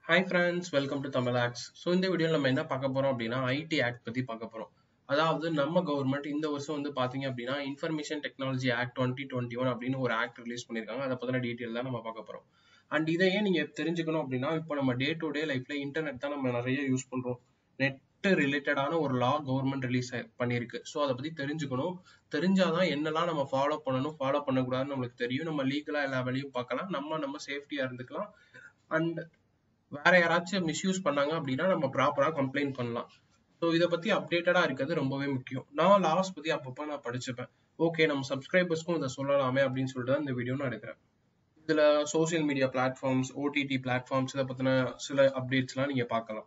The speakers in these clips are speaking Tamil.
hi friends welcome to Tamil ஆக்ஸ் ஸோ இந்த வீடியோவில் நம்ம என்ன பார்க்க போறோம் அப்படின்னா ஐடி ஆக்ட் பத்தி பார்க்க போறோம் அதாவது நம்ம கவர்மெண்ட் இந்த வருஷம் வந்து பாத்தீங்க அப்படின்னா information technology act twenty twenty one அப்படின்னு ஒரு ஆக்ட் ரிலீஸ் பண்ணியிருக்காங்க அதை பத்தின டீட்டெயில் தான் நம்ம பார்க்க போறோம் அண்ட் இதை ஏன் நீங்க தெரிஞ்சுக்கணும் அப்படின்னா இப்போ நம்ம டே டு டே லைஃப்ல இன்டர்நெட் தான் நம்ம நிறைய யூஸ் பண்றோம் நெட் ரிலேட்டடான ஒரு லா கவர்மெண்ட் ரிலீஸ் பண்ணியிருக்கு ஸோ அதை பத்தி தெரிஞ்சுக்கணும் தெரிஞ்சாதான் என்னெல்லாம் நம்ம ஃபாலோ பண்ணணும் ஃபாலோ பண்ணக்கூடாதுன்னு நம்மளுக்கு தெரியும் நம்ம லீகலா எல்லா வேலையும் பார்க்கலாம் நம்ம நம்ம சேஃப்டியா இருந்துக்கலாம் அண்ட் வேற யாராச்சும் மிஸ்யூஸ் பண்ணாங்க அப்படின்னா நம்ம ப்ராப்பரா கம்ப்ளைண்ட் பண்ணலாம் ஸோ இதை பத்தி அப்டேட்டடா இருக்கிறது ரொம்பவே முக்கியம் நான் லாஸ் பத்தி அப்பப்போ நான் படிச்சுப்பேன் ஓகே நம்ம சப்ஸ்கிரைபர்ஸ்க்கும் இதை சொல்லலாமே அப்படின்னு சொல்லிட்டு தான் இந்த வீடியோ நான் எடுக்கிறேன் இதுல social media platforms OTT platforms இதை பத்தின சில அப்டேட்ஸ்லாம் நீங்க பார்க்கலாம்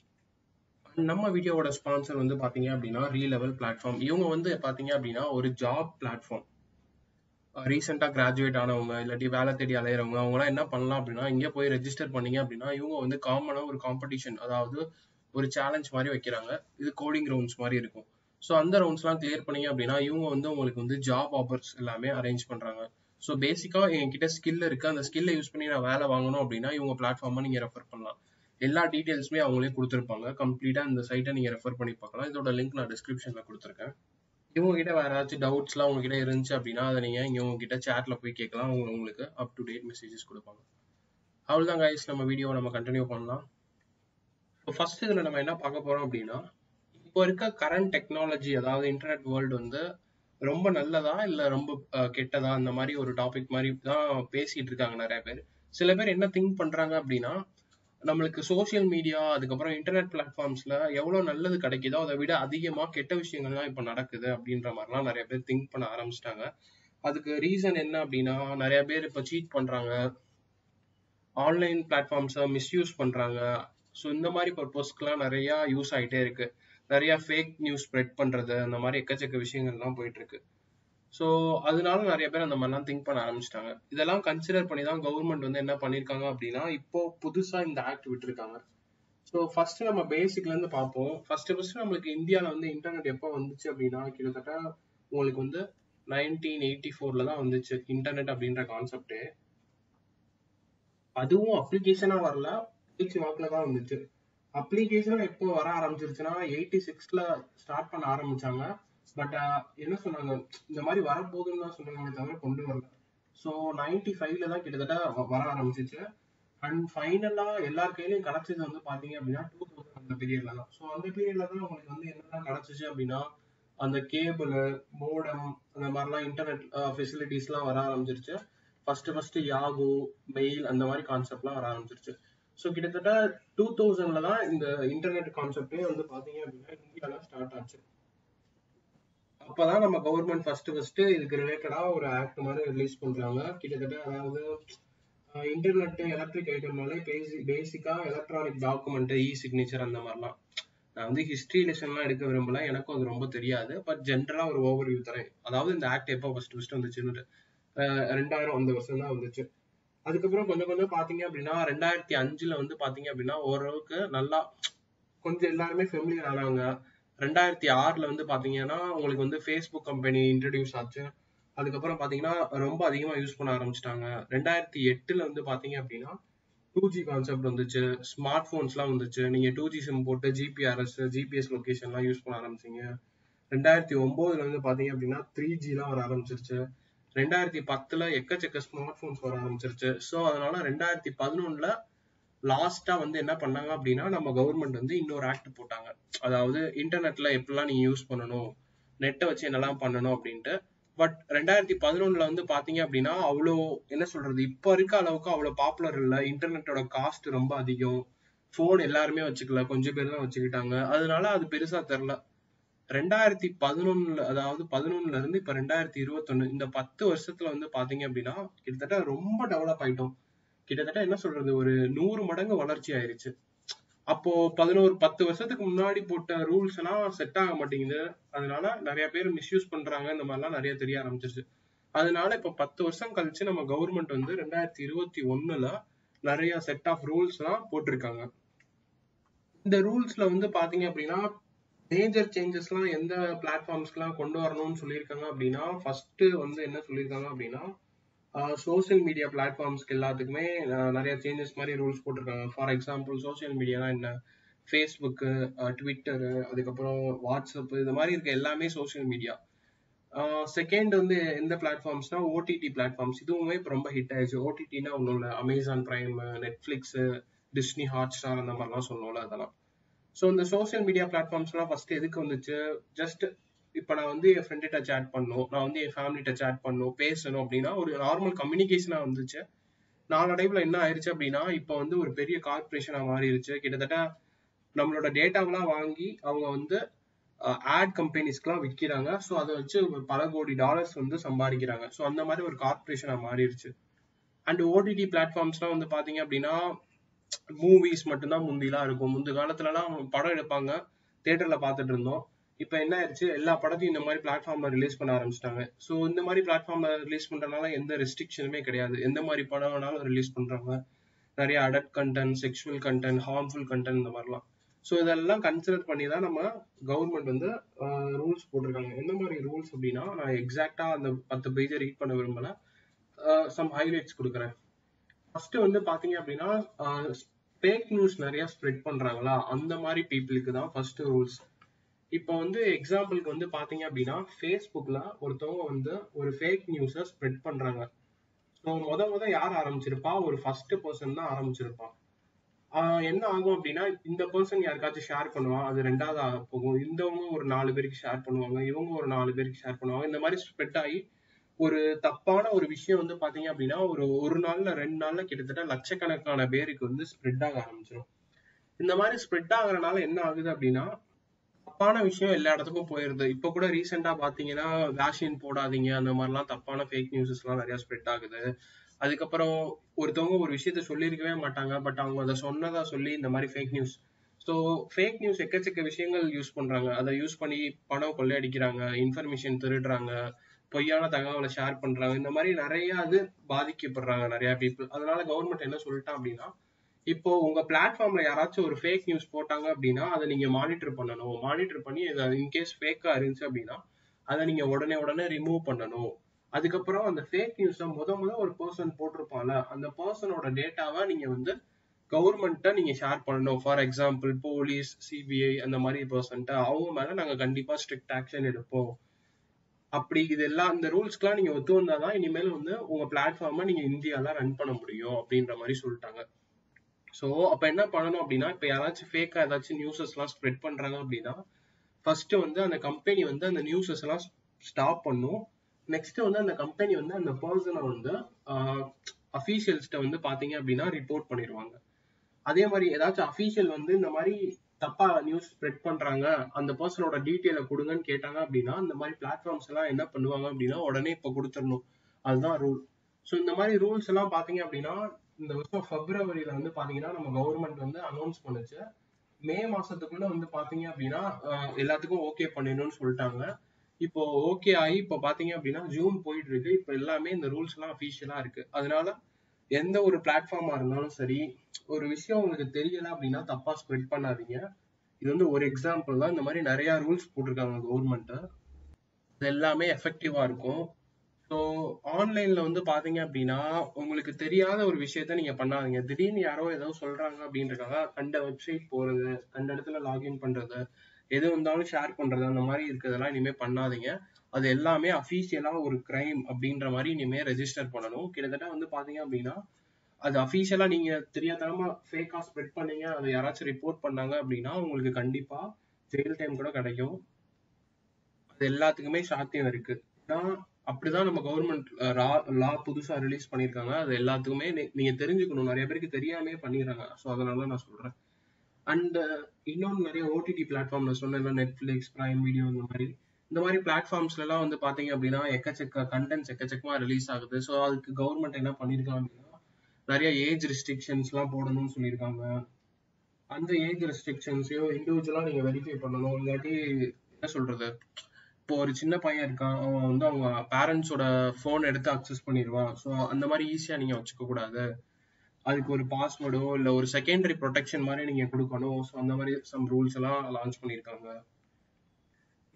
நம்ம வீடியோவோட ஸ்பான்சர் வந்து பாத்தீங்க அப்படின்னா ரீ லெவல் பிளாட்ஃபார்ம் இவங்க வந்து பாத்தீங்க அப்படின்னா ஒரு ஜாப் பிளாட்ஃபார்ம் ரீசெண்டா கிராஜுவேட் ஆனவங்க இல்லாட்டி வேலை தேடி அலையிறவங்க அவங்களாம் என்ன பண்ணலாம் அப்படின்னா இங்கே போய் ரெஜிஸ்டர் பண்ணீங்க அப்படின்னா இவங்க வந்து காமனா ஒரு காம்படிஷன் அதாவது ஒரு சேலஞ்ச் மாதிரி வைக்கிறாங்க இது கோடிங் ரவுண்ட்ஸ் மாதிரி இருக்கும் ஸோ அந்த ரவுண்ட்ஸ்லாம் கிளியர் பண்ணீங்க அப்படின்னா இவங்க வந்து உங்களுக்கு வந்து ஜாப் ஆஃபர்ஸ் எல்லாமே அரேஞ்ச் பண்றாங்க ஸோ பேசிக்கா என்கிட்ட ஸ்கில் இருக்கு அந்த ஸ்கில்லை யூஸ் பண்ணி நான் வேலை வாங்கணும் அப்படின்னா இவங்க பிளாட்ஃபார்மா நீங்க ரெஃபர் பண்ணலாம் எல்லா டீட்டெயில்ஸுமே அவங்களே கொடுத்துருப்பாங்க கம்ப்ளீட்டா இந்த சைட்டை நீங்க ரெஃபர் பண்ணி பார்க்கலாம் இதோட லிங்க் நான் டிஸ்கிரிப்ஷன்ல கொடுத்துருக்கேன் இவங்க கிட்ட வேற ஏதாச்சும் டவுட்ஸ்லாம் உங்ககிட்ட இருந்துச்சு அப்படின்னா அதை நீங்க இங்க உங்ககிட்ட சேட்ல போய் கேட்கலாம் அவங்க உங்களுக்கு அப் டு டேட் மெசேஜஸ் கொடுப்பாங்க அவ்வளவுதான் கைஸ் நம்ம வீடியோ நம்ம கண்டினியூ பண்ணலாம் இப்போ ஃபர்ஸ்ட் இதுல நம்ம என்ன பார்க்க போறோம் அப்படின்னா இப்போ இருக்க கரண்ட் டெக்னாலஜி அதாவது இன்டர்நெட் வேர்ல்டு வந்து ரொம்ப நல்லதா இல்ல ரொம்ப கெட்டதா அந்த மாதிரி ஒரு டாபிக் மாதிரி தான் பேசிட்டு இருக்காங்க நிறைய பேர் சில பேர் என்ன திங்க் பண்றாங்க அப்படின்னா நம்மளுக்கு சோசியல் மீடியா அதுக்கப்புறம் இன்டர்நெட் பிளாட்ஃபார்ம்ஸ்ல எவ்வளவு நல்லது கிடைக்குதோ அதை விட அதிகமா கெட்ட விஷயங்கள்லாம் இப்ப நடக்குது அப்படின்ற மாதிரிலாம் நிறைய பேர் திங்க் பண்ண ஆரம்பிச்சிட்டாங்க அதுக்கு ரீசன் என்ன அப்படின்னா நிறைய பேர் இப்ப சீட் பண்றாங்க ஆன்லைன் பிளாட்ஃபார்ம்ஸை மிஸ்யூஸ் பண்றாங்க ஸோ இந்த மாதிரி பர்பஸ்க்குலாம் நிறைய யூஸ் ஆகிட்டே இருக்கு நிறைய ஃபேக் நியூஸ் ஸ்ப்ரெட் பண்றது அந்த மாதிரி எக்கச்சக்க விஷயங்கள்லாம் போயிட்டு இருக்கு ஸோ அதனால நிறைய பேர் அந்த மாதிரிலாம் திங்க் பண்ண ஆரம்பிச்சிட்டாங்க இதெல்லாம் கன்சிடர் பண்ணி தான் கவர்மெண்ட் வந்து என்ன பண்ணியிருக்காங்க அப்படின்னா இப்போ புதுசா இந்த ஆக்ட் விட்டுருக்காங்க ஸோ ஃபர்ஸ்ட் நம்ம பேசிக்ல இருந்து பார்ப்போம் ஃபர்ஸ்ட் ஃபர்ஸ்ட் நம்மளுக்கு இந்தியாவில் வந்து இன்டர்நெட் எப்போ வந்துச்சு அப்படின்னா கிட்டத்தட்ட உங்களுக்கு வந்து நைன்டீன் எயிட்டி ஃபோர்ல தான் வந்துச்சு இன்டர்நெட் அப்படின்ற கான்செப்ட் அதுவும் அப்ளிகேஷனா வரல பேச்சு வாக்குல தான் வந்துச்சு அப்ளிகேஷன் எப்போ வர ஆரம்பிச்சிருச்சுன்னா எயிட்டி சிக்ஸ்ல ஸ்டார்ட் பண்ண ஆரம்பிச்சாங்க பட் என்ன சொன்னாங்க இந்த மாதிரி வரப்போகுதுன்னு தான் சொன்னாங்க தவிர கொண்டு வரல ஸோ நைன்டி ஃபைவ்ல தான் கிட்டத்தட்ட வர ஆரம்பிச்சிச்சு அண்ட் ஃபைனலா எல்லார் கையிலயும் கிடைச்சது வந்து பாத்தீங்க அப்படின்னா டூ தௌசண்ட் அந்த பீரியட்ல தான் ஸோ அந்த பீரியட்ல தான் உங்களுக்கு வந்து என்னெல்லாம் கிடைச்சிச்சு அப்படின்னா அந்த கேபிள் மோடம் அந்த மாதிரிலாம் இன்டர்நெட் ஃபெசிலிட்டிஸ்லாம் வர ஆரம்பிச்சிருச்சு ஃபர்ஸ்ட் ஃபர்ஸ்ட் யாகு மெயில் அந்த மாதிரி கான்செப்ட்லாம் வர ஆரம்பிச்சிருச்சு ஸோ கிட்டத்தட்ட டூ தௌசண்ட்ல தான் இந்த இன்டர்நெட் கான்செப்டே வந்து பாத்தீங்க அப்படின்னா இந்தியால ஸ்டார்ட் ஆச்சு அப்பதான் நம்ம கவர்மெண்ட் ஃபர்ஸ்ட் ஃபர்ஸ்ட் இதுக்கு ரிலேட்டடா ஒரு ஆக்ட் மாதிரி ரிலீஸ் பண்றாங்க கிட்டத்தட்ட அதாவது இன்டர்நெட் எலக்ட்ரிக் ஐட்டம்னாலே பேசி பேசிக்கா எலக்ட்ரானிக் டாக்குமெண்ட் இ சிக்னேச்சர் அந்த மாதிரிலாம் நான் வந்து ஹிஸ்டரி லெசன்லாம் எடுக்க விரும்பல எனக்கும் அது ரொம்ப தெரியாது பட் ஜென்ரலா ஒரு ஓவர் வியூ தரேன் அதாவது இந்த ஆக்ட் எப்போ ஃபர்ஸ்ட் ஃபர்ஸ்ட் வந்துச்சுன்னு ரெண்டாயிரம் அந்த வருஷம் தான் வந்துச்சு அதுக்கப்புறம் கொஞ்சம் கொஞ்சம் பாத்தீங்க அப்படின்னா ரெண்டாயிரத்தி அஞ்சுல வந்து பாத்தீங்க அப்படின்னா ஓரளவுக்கு நல்லா கொஞ்சம் எல்லாருமே ஃபெமிலியர் ஆனாங்க ரெண்டாயிரத்தி ஆறுல வந்து பாத்தீங்கன்னா உங்களுக்கு வந்து ஃபேஸ்புக் கம்பெனி இன்ட்ரடியூஸ் ஆச்சு அதுக்கப்புறம் பாத்தீங்கன்னா ரொம்ப அதிகமா யூஸ் பண்ண ஆரம்பிச்சிட்டாங்க ரெண்டாயிரத்தி எட்டுல வந்து பாத்தீங்க அப்படின்னா டூ ஜி கான்செப்ட் வந்துச்சு ஸ்மார்ட் போன்ஸ் எல்லாம் வந்துச்சு நீங்க டூ ஜி சிம் போட்டு ஜிபிஆர்எஸ் ஜிபிஎஸ் லொகேஷன் எல்லாம் யூஸ் பண்ண ஆரம்பிச்சீங்க ரெண்டாயிரத்தி ஒன்பதுல வந்து பாத்தீங்க அப்படின்னா த்ரீ ஜி எல்லாம் வர ஆரம்பிச்சிருச்சு ரெண்டாயிரத்தி பத்துல எக்கச்சக்க ஸ்மார்ட் போன்ஸ் வர ஆரம்பிச்சிருச்சு ஸோ அதனால ரெண்டாயிரத்தி பதினொன்னுல லாஸ்டா வந்து என்ன பண்ணாங்க அப்படின்னா நம்ம கவர்மெண்ட் வந்து இன்னொரு ஆக்ட் போட்டாங்க அதாவது இன்டர்நெட்ல எப்படிலாம் நீங்க யூஸ் பண்ணணும் நெட்டை வச்சு என்னெல்லாம் பண்ணணும் அப்படின்ட்டு பட் ரெண்டாயிரத்தி பதினொன்னுல வந்து பாத்தீங்க அப்படின்னா அவ்வளோ என்ன சொல்றது இப்ப இருக்க அளவுக்கு அவ்வளவு பாப்புலர் இல்ல இன்டர்நெட்டோட காஸ்ட் ரொம்ப அதிகம் போன் எல்லாருமே வச்சுக்கல கொஞ்சம் பேர் தான் வச்சுக்கிட்டாங்க அதனால அது பெருசா தெரில ரெண்டாயிரத்தி பதினொன்னுல அதாவது பதினொன்னுல இருந்து இப்ப ரெண்டாயிரத்தி இருபத்தொன்னு இந்த பத்து வருஷத்துல வந்து பாத்தீங்க அப்படின்னா கிட்டத்தட்ட ரொம்ப டெவலப் ஆயிட்டோம் கிட்டத்தட்ட என்ன சொல்றது ஒரு நூறு மடங்கு வளர்ச்சி ஆயிருச்சு அப்போ பதினோரு பத்து வருஷத்துக்கு முன்னாடி போட்ட ரூல்ஸ் எல்லாம் செட் ஆக மாட்டேங்குது அதனால நிறைய பேர் மிஸ்யூஸ் பண்றாங்க இந்த மாதிரிலாம் நிறைய தெரிய ஆரம்பிச்சிருச்சு அதனால இப்ப பத்து வருஷம் கழிச்சு நம்ம கவர்மெண்ட் வந்து ரெண்டாயிரத்தி இருபத்தி ஒண்ணுல நிறைய செட் ஆஃப் ரூல்ஸ் எல்லாம் போட்டிருக்காங்க இந்த ரூல்ஸ்ல வந்து பாத்தீங்க அப்படின்னா மேஜர் சேஞ்சஸ் எல்லாம் எந்த பிளாட்ஃபார்ம்ஸ்க்கு எல்லாம் கொண்டு வரணும்னு சொல்லியிருக்காங்க அப்படின்னா ஃபர்ஸ்ட் வந்து என்ன சொல்லியிருக்காங்க அப்படின்னா சோஷியல் மீடியா பிளாட்ஃபார்ம்ஸ்க்கு எல்லாத்துக்குமே அஹ், நிறைய சேஞ்சஸ் மாதிரி ரூல்ஸ் போட்டிருக்காங்க ஃபார் எக்ஸாம்பிள் சோஷியல் மீடியானா என்ன ஃபேஸ்புக்கு ட்விட்டரு அதுக்கப்புறம் வாட்ஸ்அப் இது மாதிரி இருக்க எல்லாமே சோஷியல் மீடியா செகண்ட் வந்து எந்த பிளாட்ஃபார்ம்ஸ்னா ஓடிடி பிளாட்ஃபார்ம்ஸ் இதுவுமே இப்போ ரொம்ப ஹிட் ஆயிடுச்சு ஓடிடினா ஒன்றும் இல்லை Amazon Prime Netflix Disney Hotstar அந்த மாதிரிலாம் சொல்லுவோம்ல அதெல்லாம் ஸோ இந்த சோஷியல் மீடியா பிளாட்ஃபார்ம்ஸ்லாம் ஃபர்ஸ்ட் எதுக்கு வந்துச்சு ஜஸ்ட் இப்போ நான் வந்து என் ஃப்ரெண்டுகிட்ட சேட் பண்ணணும் நான் வந்து என் ஃபேமிலிட்ட சேட் பண்ணணும் பேசணும் அப்படின்னா ஒரு நார்மல் கம்யூனிகேஷனாக வந்துச்சு நாளடைவில் என்ன ஆயிருச்சு அப்படின்னா இப்போ வந்து ஒரு பெரிய கார்பரேஷனாக மாறிடுச்சு கிட்டத்தட்ட நம்மளோட டேட்டாவெல்லாம் வாங்கி அவங்க வந்து ஆட் கம்பெனிஸ்க்குலாம் விற்கிறாங்க ஸோ அதை வச்சு ஒரு பல கோடி டாலர்ஸ் வந்து சம்பாதிக்கிறாங்க ஸோ அந்த மாதிரி ஒரு கார்பரேஷனாக மாறிடுச்சு அண்ட் ஓடிடி பிளாட்ஃபார்ம்ஸ்லாம் வந்து பார்த்தீங்க அப்படின்னா மூவிஸ் மட்டும்தான் முந்திலாம் இருக்கும் முந்தைய காலத்துலலாம் படம் எடுப்பாங்க தியேட்டர்ல பார்த்துட்டு இருந்தோம் இப்போ என்ன ஆயிடுச்சு எல்லா படத்தையும் இந்த மாதிரி பிளாட்ஃபார்ம்ல ரிலீஸ் பண்ண ஆரம்பிச்சிட்டாங்க ஸோ இந்த மாதிரி பிளாட்ஃபார்ம்ல ரிலீஸ் பண்றதுனால எந்த ரெஸ்ட்ரிக்ஷனுமே கிடையாது எந்த மாதிரி படம் வேணாலும் ரிலீஸ் பண்றாங்க நிறைய adult content sexual content harmful content இந்த மாதிரிலாம் ஸோ இதெல்லாம் கன்சிடர் பண்ணி தான் நம்ம கவர்மெண்ட் வந்து ரூல்ஸ் போட்டிருக்காங்க எந்த மாதிரி ரூல்ஸ் அப்படின்னா நான் எக்ஸாக்டா அந்த பத்து பேஜை ரீட் பண்ண விரும்பல சம் ஹைலைட்ஸ் கொடுக்குறேன் ஃபர்ஸ்ட் வந்து பாத்தீங்க அப்படின்னா ஃபேக் நியூஸ் நிறைய ஸ்ப்ரெட் பண்றாங்களா அந்த மாதிரி பீப்புளுக்கு தான் ஃபர்ஸ்ட் ரூல்ஸ் இப்போ வந்து எக்ஸாம்பிளுக்கு வந்து பாத்தீங்க அப்படின்னா ஃபேஸ்புக்ல ஒருத்தவங்க வந்து ஒரு ஃபேக் நியூஸை ஸ்ப்ரெட் பண்றாங்க ஸோ முத முத யார் ஆரம்பிச்சிருப்பா ஒரு ஃபர்ஸ்ட் பர்சன் தான் ஆரம்பிச்சிருப்பான் ஆஹ் என்ன ஆகும் அப்படின்னா இந்த பர்சன் யாருக்காச்சும் ஷேர் பண்ணுவான் அது ரெண்டாவது ஆக போகும் இந்தவங்க ஒரு நாலு பேருக்கு ஷேர் பண்ணுவாங்க இவங்க ஒரு நாலு பேருக்கு ஷேர் பண்ணுவாங்க இந்த மாதிரி ஸ்ப்ரெட் ஆகி ஒரு தப்பான ஒரு விஷயம் வந்து பாத்தீங்க அப்படின்னா ஒரு ஒரு நாள்ல ரெண்டு நாள்ல கிட்டத்தட்ட லட்சக்கணக்கான பேருக்கு வந்து ஸ்ப்ரெட் ஆக ஆரம்பிச்சிடும் இந்த மாதிரி ஸ்ப்ரெட் ஆகுறதுனால என்ன ஆகுது அப்படின்னா தப்பான விஷயம் எல்லா இடத்துக்கும் போயிருது இப்ப கூட ரீசெண்டா பாத்தீங்கன்னா வேக்சின் போடாதீங்க அந்த மாதிரிலாம் தப்பான ஃபேக் நியூஸஸ் எல்லாம் நிறைய ஸ்ப்ரெட் ஆகுது அதுக்கப்புறம் ஒருத்தவங்க ஒரு விஷயத்த சொல்லியிருக்கவே மாட்டாங்க பட் அவங்க அதை சொன்னதா சொல்லி இந்த மாதிரி fake news so fake news எக்கச்சக்க விஷயங்கள் யூஸ் பண்றாங்க அதை யூஸ் பண்ணி பணம் கொள்ளையடிக்கிறாங்க இன்ஃபர்மேஷன் திருடுறாங்க பொய்யான தகவலை ஷேர் பண்றாங்க இந்த மாதிரி நிறைய இது பாதிக்கப்படுறாங்க நிறைய பீப்புள் அதனால கவர்மெண்ட் என்ன சொல்லிட்டான் அப்படின்னா இப்போ உங்க பிளாட்ஃபார்ம்ல யாராச்சும் ஒரு ஃபேக் நியூஸ் போட்டாங்க அப்படின்னா அதை நீங்க மானிட்டர் பண்ணணும் மானிட்டர் பண்ணி இன்கேஸ் ஃபேக்கா இருந்துச்சு அப்படின்னா அதை நீங்க உடனே உடனே ரிமூவ் பண்ணணும் அதுக்கப்புறம் அந்த ஃபேக் நியூஸை முத முத ஒரு பர்சன் போட்டிருப்பான்ல அந்த பர்சனோட டேட்டாவை நீங்க வந்து கவர்மெண்ட்டை நீங்க ஷேர் பண்ணணும் ஃபார் எக்ஸாம்பிள் போலீஸ் சிபிஐ அந்த மாதிரி பர்சன்ட்ட அவங்க மேல நாங்க கண்டிப்பா ஸ்ட்ரிக்ட் ஆக்ஷன் எடுப்போம் அப்படி இது எல்லாம் இந்த ரூல்ஸ்க்குலாம் நீங்க ஒத்து வந்தாதான் இனிமேல் வந்து உங்க பிளாட்ஃபார்மை நீங்க இந்தியால ரன் பண்ண முடியும் அப்படின்ற மாதிரி சொல்லிட்டாங்க ஸோ அப்ப என்ன பண்ணணும் அப்படின்னா இப்ப யாராச்சும் ஃபேக்கா ஏதாச்சும் நியூஸஸ் எல்லாம் ஸ்ப்ரெட் பண்றாங்க அப்படின்னா ஃபர்ஸ்ட் வந்து அந்த கம்பெனி வந்து அந்த நியூஸஸ் எல்லாம் ஸ்டாப் பண்ணும் நெக்ஸ்ட் வந்து அந்த கம்பெனி வந்து அந்த பர்சனை வந்து அஃபீஷியல்ஸ்ட வந்து பாத்தீங்க அப்படின்னா ரிப்போர்ட் பண்ணிடுவாங்க அதே மாதிரி ஏதாச்சும் அஃபீஷியல் வந்து இந்த மாதிரி தப்பா நியூஸ் ஸ்ப்ரெட் பண்றாங்க அந்த பர்சனோட டீட்டெயிலை கொடுங்கன்னு கேட்டாங்க அப்படின்னா இந்த மாதிரி பிளாட்ஃபார்ம்ஸ் எல்லாம் என்ன பண்ணுவாங்க அப்படின்னா உடனே இப்ப கொடுத்துடணும் அதுதான் ரூல் ஸோ இந்த மாதிரி ரூல்ஸ் எல்லாம் பாத்தீங்க அப்படின்னா இந்த வருஷம் பிப்ரவரியில வந்து பாத்தீங்கன்னா நம்ம கவர்மெண்ட் வந்து அனௌன்ஸ் பண்ணுச்சு மே மாசத்துக்குள்ள வந்து பாத்தீங்க அப்படின்னா அஹ், எல்லாத்துக்கும் ஓகே பண்ணிடணும்னு சொல்லிட்டாங்க இப்போ ஓகே ஆகி இப்போ பாத்தீங்க அப்படின்னா ஜூன் போயிட்டு இருக்கு இப்போ எல்லாமே இந்த ரூல்ஸ் எல்லாம் அஃபீஷியலா இருக்கு அதனால எந்த ஒரு பிளாட்ஃபார்மா இருந்தாலும் சரி ஒரு விஷயம் உங்களுக்கு தெரியல அப்படின்னா தப்பா ஸ்ப்ரெட் பண்ணாதீங்க இது வந்து ஒரு எக்ஸாம்பிள் தான் இந்த மாதிரி நிறைய ரூல்ஸ் போட்டிருக்காங்க கவர்மெண்ட் இது எல்லாமே எஃபெக்டிவா இருக்கும் ஸோ ஆன்லைன்ல வந்து பாத்தீங்க அப்படின்னா உங்களுக்கு தெரியாத ஒரு விஷயத்த நீங்க பண்ணாதீங்க திடீர்னு யாரோ ஏதோ சொல்றாங்க அப்படின்றக்காக கண்ட வெப்சைட் போறது கண்ட இடத்துல லாகின் பண்றது எது வந்தாலும் ஷேர் பண்றது அந்த மாதிரி இருக்கிறதெல்லாம் இனிமே பண்ணாதீங்க அது எல்லாமே அஃபீஷியலா ஒரு கிரைம் அப்படின்ற மாதிரி இனிமே ரெஜிஸ்டர் பண்ணணும் கிட்டத்தட்ட வந்து பாத்தீங்க அப்படின்னா அது அஃபீஷியலா நீங்க தெரியாதனமா ஃபேக்கா ஸ்ப்ரெட் பண்ணீங்க அதை யாராச்சும் ரிப்போர்ட் பண்ணாங்க அப்படின்னா உங்களுக்கு கண்டிப்பா ஜெயில் டைம் கூட கிடைக்கும் அது எல்லாத்துக்குமே சாத்தியம் இருக்கு ஏன்னா அப்படிதான் நம்ம கவர்மெண்ட் லா புதுசா ரிலீஸ் பண்ணிருக்காங்க அது எல்லாத்துக்குமே நீ- நீங்க தெரிஞ்சுக்கணும் நிறைய பேருக்கு தெரியாமே பண்ணிடுறாங்க ஸோ அதனால நான் சொல்றேன் அண்ட் இன்னொன்று நிறைய ஓடிடி பிளாட்ஃபார்ம்ல சொன்னேன்ல நெட்ஃபிளிக்ஸ் பிரைம் வீடியோ இந்த மாதிரி இந்த மாதிரி பிளாட்ஃபார்ம்ஸ்ல எல்லாம் வந்து பாத்தீங்க அப்படின்னா எக்கச்சக்க கண்டென்ட்ஸ் எக்கச்சக்கமா ரிலீஸ் ஆகுது ஸோ அதுக்கு கவர்மெண்ட் என்ன பண்ணிருக்காங்க அப்படின்னா நிறைய ஏஜ் ரெஸ்ட்ரிக்ஷன்ஸ் எல்லாம் போடணும்னு சொல்லியிருக்காங்க அந்த ஏஜ் ரெஸ்ட்ரிக்ஷன்ஸையும் இண்டிவிஜுவலா நீங்க வெரிஃபை பண்ணணும் இல்லாட்டி என்ன சொல்றது இப்போ ஒரு சின்ன பையன் இருக்கான் அவன் வந்து அவங்க பேரண்ட்ஸோட ஃபோன் எடுத்து அக்சஸ் பண்ணிடுவான் ஸோ அந்த மாதிரி ஈஸியா நீங்க வச்சுக்க கூடாது அதுக்கு ஒரு பாஸ்வேர்டோ இல்ல ஒரு செகண்டரி ப்ரொடெக்ஷன் மாதிரி நீங்க கொடுக்கணும் ஸோ அந்த மாதிரி சம் ரூல்ஸ் எல்லாம் லான்ச் பண்ணியிருக்காங்க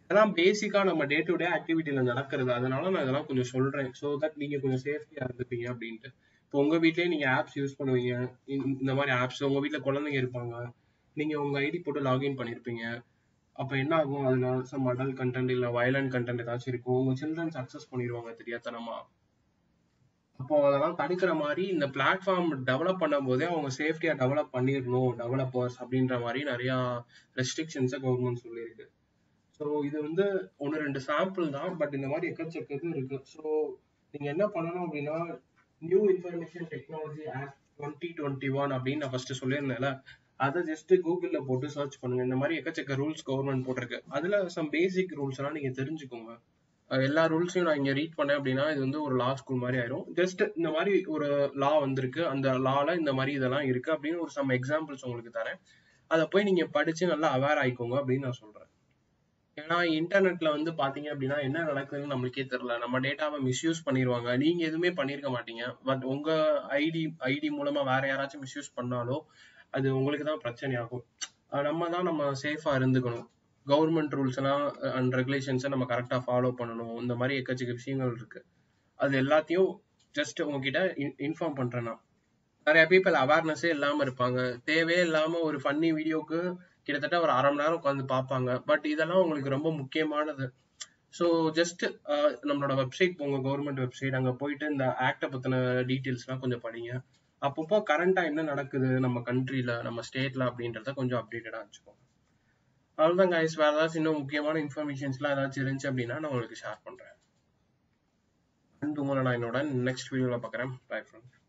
இதெல்லாம் பேசிக்கா நம்ம டே டு டே ஆக்டிவிட்டில நடக்கிறது அதனால நான் இதெல்லாம் கொஞ்சம் சொல்றேன் ஸோ தட் நீங்க கொஞ்சம் சேஃப்டியா இருந்துப்பீங்க அப்படின்ட்டு இப்போ உங்க வீட்லயே நீங்க ஆப்ஸ் யூஸ் பண்ணுவீங்க இந்த- இந்த மாதிரி ஆப்ஸ் உங்க வீட்ல குழந்தைங்க இருப்பாங்க நீங்க உங்க ஐடி போட்டு லாகின் பண்ணிருப்பீங்க அப்ப என்ன ஆகும் அதுல சம் அடல் கண்டென்ட் இல்ல வயலண்ட் கண்டென்ட் ஏதாச்சும் இருக்கும் உங்க சில்ட்ரன்ஸ் அக்சஸ் பண்ணிடுவாங்க தெரியாதனமா அப்போ அதெல்லாம் தடுக்கிற மாதிரி இந்த பிளாட்ஃபார்ம் டெவலப் பண்ணும் போதே அவங்க சேஃப்டியா டெவலப் பண்ணிடணும் டெவலப்பர்ஸ் அப்படின்ற மாதிரி நிறைய ரெஸ்ட்ரிக்ஷன்ஸை கவர்மெண்ட் சொல்லியிருக்கு ஸோ இது வந்து ஒன்று ரெண்டு சாம்பிள் தான் பட் இந்த மாதிரி எக்கச்சக்கது இருக்கு ஸோ நீங்க என்ன பண்ணணும் அப்படின்னா new information technology act twenty twenty one அப்படின்னு நான் ஃபர்ஸ்ட் சொல்லியிருந்தேன்ல அதை ஜஸ்ட் கூகுள்ல போட்டு சர்ச் பண்ணுங்க இந்த மாதிரி எக்கச்சக்க ரூல்ஸ் கவர்மெண்ட் போட்டிருக்கு அதுல சம் பேசிக் ரூல்ஸ் எல்லாம் நீங்க தெரிஞ்சுக்கோங்க அஹ் எல்லா ரூல்ஸையும் நான் இங்க ரீட் பண்ணேன் அப்படின்னா இது வந்து ஒரு லா ஸ்கூல் மாதிரி ஆயிரும் ஜஸ்ட் இந்த மாதிரி ஒரு லா வந்திருக்கு அந்த லால இந்த மாதிரி இதெல்லாம் இருக்கு அப்படின்னு ஒரு சம் எக்ஸாம்பிள்ஸ் உங்களுக்கு தரேன் அதை போய் நீங்க படிச்சு நல்லா அவேர் ஆயிக்கோங்க அப்படின்னு நான் சொல்றேன் ஏன்னா இன்டர்நெட்ல வந்து பாத்தீங்க அப்படின்னா என்ன நடக்குதுன்னு நம்மளுக்கே தெரியல நம்ம டேட்டாவை மிஸ்யூஸ் பண்ணிடுவாங்க நீங்க எதுவுமே பண்ணிருக்க மாட்டீங்க பட் உங்க ஐடி ஐடி மூலமா வேற யாராச்சும் மிஸ்யூஸ் பண்ணாலோ அது உங்களுக்கு தான் பிரச்சனை ஆகும் அஹ் நம்ம தான் நம்ம சேஃபா இருந்துக்கணும் கவர்மெண்ட் ரூல்ஸ் எல்லாம் அண்ட் ரெகுலேஷன்ஸை நம்ம கரெக்டா ஃபாலோ பண்ணணும் இந்த மாதிரி எக்கச்சக்க விஷயங்கள் இருக்கு அது எல்லாத்தையும் ஜஸ்ட் உங்ககிட்ட இன்ஃபார்ம் பண்றேன் நான் நிறைய பீப்பிள் அவேர்னஸே இல்லாம இருப்பாங்க தேவையே இல்லாம ஒரு ஃபன்னி வீடியோக்கு கிட்டத்தட்ட ஒரு அரை மணி நேரம் உட்காந்து பார்ப்பாங்க பட் இதெல்லாம் உங்களுக்கு ரொம்ப முக்கியமானது ஸோ ஜஸ்ட் நம்மளோட வெப்சைட் போங்க கவர்மெண்ட் வெப்சைட் அங்க போயிட்டு இந்த ஆக்டை பத்தின டீட்டெயில்ஸ்லாம் கொஞ்சம் படிங்க அப்பப்போ கரண்டா என்ன நடக்குது நம்ம கண்ட்ரில நம்ம ஸ்டேட்ல அப்படின்றத கொஞ்சம் அப்டேட்டடா வச்சுக்கோங்க அவ்வளவுதான் கைஸ் வேற ஏதாச்சும் இன்னும் முக்கியமான இன்ஃபர்மேஷன்ஸ்லாம் ஏதாச்சும் இருந்துச்சு அப்படின்னா நான் உங்களுக்கு ஷேர் பண்றேன் அண்ட் உங்களை நான் என்னோட நெக்ஸ்ட் வீடியோல பார்க்குறேன் பை ஃப்ரெண்ட்